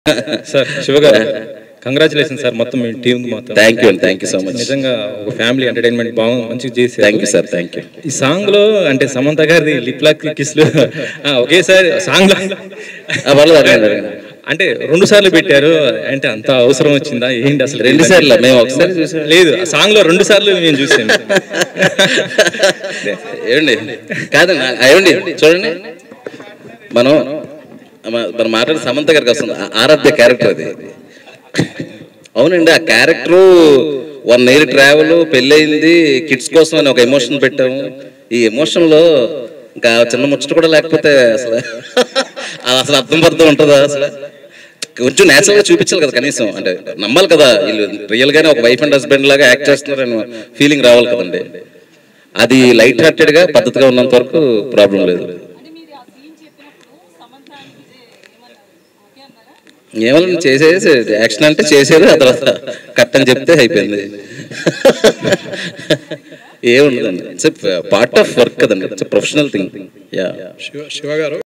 sir Shiva గారు congratulation sir మొత్తం మీ టీం మొత్తం థ్యాంక్ యూ అండి థ్యాంక్ యూ సో మచ్ నిజంగా ఒక ఫ్యామిలీ ఎంటర్టైన్మెంట్ బాగా మంచిగా చేశారు thank you sir thank you ఈ సాంగ్ లో అంటే సమంత గారిది లిప్ లాక్ కిస్లు ఒకేసారి సాంగ్ లో పర్లేదు అడగండి అడగండి అంటే రెండు సార్లు పెట్టారు అంటే అంత అవసరం వచ్చిందా ఏంటి అసలు రెండు సార్లు మేము ఒకసారి చూసాం లేదు ఆ సాంగ్ లో రెండు సార్లు నేను చూసాను ఏమండి కాదండి ఏమండి చూడండి మనం మ- మనం మాట్లాడే సమంత గారికి వస్తుంది ఆ- ఆరాధ్య క్యారెక్టర్ అది అవునండి ఆ క్యారెక్టర్ వన్ ఇయర్ ట్రావెల్ పెళ్ళయింది కిడ్స్ కోసం అని ఒక ఎమోషన్ పెట్టాము ఈ ఎమోషన్ లో ఇంకా చిన్న ముచ్చట కూడా లేకపోతే అసలు అది అసలు అర్థం పర్థం ఉంటుందా అసలు కొంచెం నేచురల్ గా చూపించాలి కదా కనీసం అంటే నమ్మాలి కదా వీళ్ళు రియల్ గానే ఒక వైఫ్ అండ్ హస్బెండ్ లాగా యాక్ట్ చేస్తున్నారని ఫీలింగ్ రావాలి కదండి అది లైట్ హార్టెడ్ గా పద్ధతిగా ఉన్నంత వరకు ప్రాబ్లం లేదు అంటే మీరు ఆ సీన్ చెప్పినప్పుడు సమంత and విజయ్ ఏమన్నారు ఓకే అన్నారా ఏమన్నా చేసేది యాక్షన్ అంటే చేసేది ఆ తర్వాత కట్ అని చెప్తే అయిపోయింది ఏముండదండి ఇట్స్ పార్ట్ ఆఫ్ వర్క్ కదండి it's professional thing yeah Shiva Shiva గారు